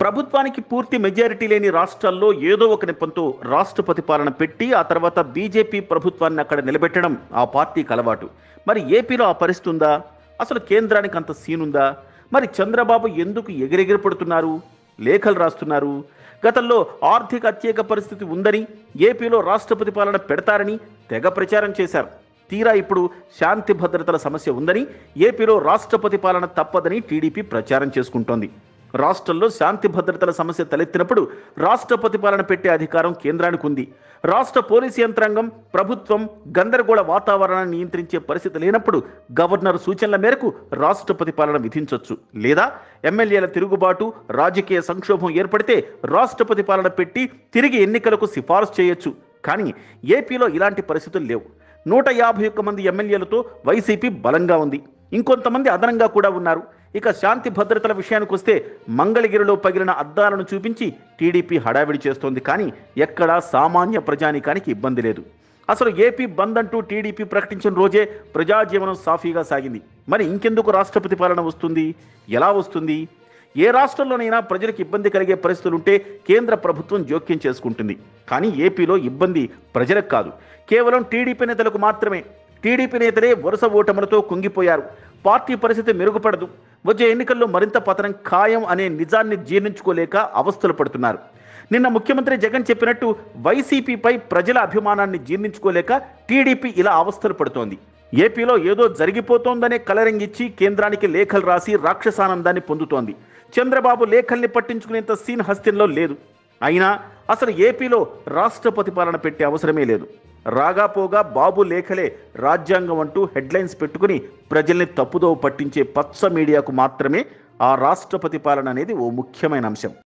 ప్రభుత్వానికి పూర్తి మెజారిటీ లేని రాష్ట్రాల్లో ఏదో ఒక నెపంతో రాష్ట్రపతి పాలన పెట్టి ఆ తర్వాత బీజేపీ ప్రభుత్వాన్ని అక్కడ నిలబెట్టడం ఆ పార్టీకి అలవాటు మరి ఏపీలో ఆ పరిస్థితి ఉందా అసలు కేంద్రానికి అంత సీనుందా మరి చంద్రబాబు ఎందుకు ఎగిరెగిరి పడుతున్నారు లేఖలు రాస్తున్నారు గతంలో ఆర్థిక అత్యేక పరిస్థితి ఉందని ఏపీలో రాష్ట్రపతి పాలన పెడతారని తెగ ప్రచారం చేశారు తీరా ఇప్పుడు శాంతి భద్రతల సమస్య ఉందని ఏపీలో రాష్ట్రపతి పాలన తప్పదని టీడీపీ ప్రచారం చేసుకుంటోంది రాష్ట్రంలో శాంతి భద్రతల సమస్య తలెత్తినప్పుడు రాష్ట్రపతి పాలన పెట్టే అధికారం కేంద్రానికి ఉంది రాష్ట్ర పోలీసు యంత్రాంగం ప్రభుత్వం గందరగోళ వాతావరణాన్ని నియంత్రించే పరిస్థితి లేనప్పుడు గవర్నర్ సూచనల మేరకు రాష్ట్రపతి పాలన విధించవచ్చు లేదా ఎమ్మెల్యేల తిరుగుబాటు రాజకీయ సంక్షోభం ఏర్పడితే రాష్ట్రపతి పాలన పెట్టి తిరిగి ఎన్నికలకు సిఫారసు చేయొచ్చు కానీ ఏపీలో ఇలాంటి పరిస్థితులు లేవు నూట యాభై ఒక్క మంది ఎమ్మెల్యేలతో వైసీపీ బలంగా ఉంది ఇంకొంతమంది అదనంగా కూడా ఉన్నారు ఇక శాంతి భద్రతల విషయానికి వస్తే మంగళగిరిలో పగిలిన అద్దాలను చూపించి టీడీపీ హడావిడి చేస్తోంది కానీ ఎక్కడా సామాన్య ప్రజానికానికి ఇబ్బంది లేదు అసలు ఏపీ బంద్ అంటూ టీడీపీ ప్రకటించిన రోజే ప్రజాజీవనం సాఫీగా సాగింది మరి ఇంకెందుకు రాష్ట్రపతి పాలన వస్తుంది ఎలా వస్తుంది ఏ రాష్ట్రంలోనైనా ప్రజలకు ఇబ్బంది కలిగే పరిస్థితులుంటే కేంద్ర ప్రభుత్వం జోక్యం చేసుకుంటుంది కానీ ఏపీలో ఇబ్బంది ప్రజలకు కాదు కేవలం టీడీపీ నేతలకు మాత్రమే టీడీపీ నేతలే వరుస ఓటములతో కుంగిపోయారు పార్టీ పరిస్థితి మెరుగుపడదు వచ్చే ఎన్నికల్లో మరింత పతనం ఖాయం అనే నిజాన్ని జీర్ణించుకోలేక అవస్థలు పడుతున్నారు నిన్న ముఖ్యమంత్రి జగన్ చెప్పినట్టు వైసీపీపై ప్రజల అభిమానాన్ని జీర్ణించుకోలేక టీడీపీ ఇలా అవస్థలు పడుతోంది ఏపీలో ఏదో జరిగిపోతోందనే కలరింగిచ్చి కేంద్రానికి లేఖలు రాసి రాక్షసానందాన్ని పొందుతోంది చంద్రబాబు లేఖల్ని పట్టించుకునేంత సీన్ హస్తిన్లో లేదు అయినా అసలు ఏపీలో రాష్ట్రపతి పాలన పెట్టే అవసరమే లేదు రాగా పోగా బాబు లేఖలే రాజ్యాంగం అంటూ హెడ్లైన్స్ పెట్టుకుని ప్రజల్ని తప్పుదోవ పట్టించే పచ్చ మీడియాకు మాత్రమే ఆ రాష్ట్రపతి పాలన అనేది ఓ ముఖ్యమైన అంశం